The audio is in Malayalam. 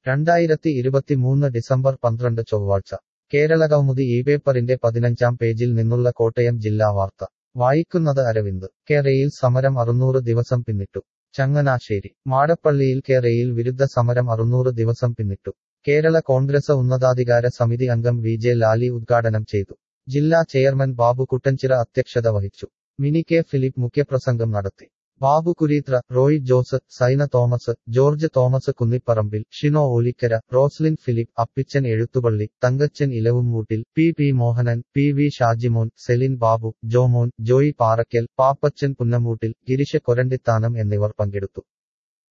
രണ്ടായിരത്തി ഇരുപത്തിമൂന്ന് ഡിസംബർ പന്ത്രണ്ട് ചൊവ്വാഴ്ച കേരളകൗമുദി ഈ പേപ്പറിന്റെ പതിനഞ്ചാം പേജിൽ നിന്നുള്ള കോട്ടയം ജില്ലാ വാർത്ത വായിക്കുന്നത് അരവിന്ദ് കെറയിൽ സമരം അറുന്നൂറ് ദിവസം പിന്നിട്ടു ചങ്ങനാശ്ശേരി മാടപ്പള്ളിയിൽ കെറയിൽ വിരുദ്ധ സമരം അറുന്നൂറ് ദിവസം പിന്നിട്ടു കേരള കോൺഗ്രസ് ഉന്നതാധികാര സമിതി അംഗം വി ജെ ലാലി ഉദ്ഘാടനം ചെയ്തു ജില്ലാ ചെയർമാൻ ബാബു കുട്ടൻചിറ അധ്യക്ഷത വഹിച്ചു മിനി കെ ഫിലിപ്പ് മുഖ്യപ്രസംഗം നടത്തി Babu Kureethra Roy Jose Saina Thomas George Thomas Kunnipparambil Shino Olikkara Roslin Philip Appichan Ezhuthupally Thankachan Elavummoottil P P Mohanan P V Shajimon Celine Babu Jomon Joy Parackal Pappachan Punnamoottil Girisha Korandithanam എന്നിവർ പങ്കെടുത്തു